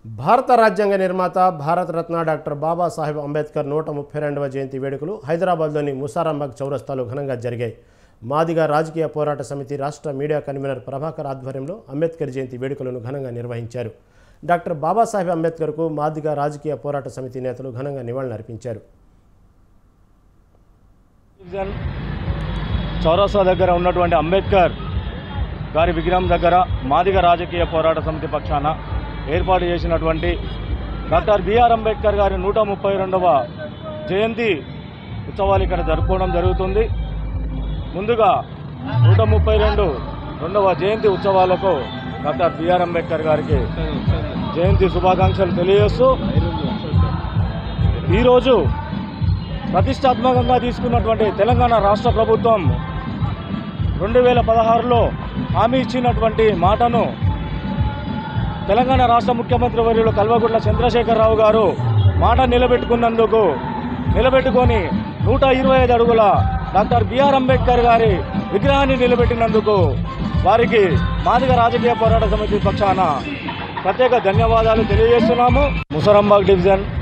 భారత రాజ్యాంగ నిర్మాత భారతరత్న డాక్టర్ బాబాసాహెబ్ అంబేద్కర్ నూట ముప్పై రెండవ జయంతి వేడుకలు హైదరాబాద్లోని ముసారాంబాగ్ చౌరస్తాలో ఘనంగా జరిగాయి మాదిగా రాజకీయ పోరాట సమితి రాష్ట్ర మీడియా కన్వీనర్ ప్రభాకర్ ఆధ్వర్యంలో అంబేద్కర్ జయంతి వేడుకలను ఘనంగా నిర్వహించారు డాక్టర్ బాబాసాహెబ్ అంబేద్కర్కు మాదిగా రాజకీయ పోరాట సమితి నేతలు ఘనంగా నివాళులర్పించారు డివిజన్ చౌరస్తా దగ్గర ఉన్నటువంటి అంబేద్కర్ గారి విగ్రహం దగ్గర మాదిగ రాజకీయ పోరాట సమితి పక్షాన ఏర్పాటు చేసినటువంటి డాక్టర్ బిఆర్ అంబేద్కర్ గారి నూట ముప్పై రెండవ జయంతి ఉత్సవాలు ఇక్కడ జరుపుకోవడం జరుగుతుంది ముందుగా నూట ముప్పై రెండు రెండవ జయంతి ఉత్సవాలకు డాక్టర్ బిఆర్ అంబేద్కర్ గారికి జయంతి శుభాకాంక్షలు తెలియజేస్తూ ఈరోజు ప్రతిష్టాత్మకంగా తీసుకున్నటువంటి తెలంగాణ రాష్ట్ర ప్రభుత్వం రెండు వేల పదహారులో హామీ ఇచ్చినటువంటి మాటను తెలంగాణ రాష్ట్ర ముఖ్యమంత్రి వర్యులు కల్వకుంట్ల చంద్రశేఖరరావు గారు మాట నిలబెట్టుకున్నందుకు నిలబెట్టుకొని నూట ఇరవై ఐదు అడుగుల డాక్టర్ బిఆర్ అంబేద్కర్ గారి విగ్రహాన్ని నిలబెట్టినందుకు వారికి మాదిగ రాజకీయ పోరాట సమితి పక్షాన ప్రత్యేక ధన్యవాదాలు తెలియజేస్తున్నాము ముసరంబాగ్ డివిజన్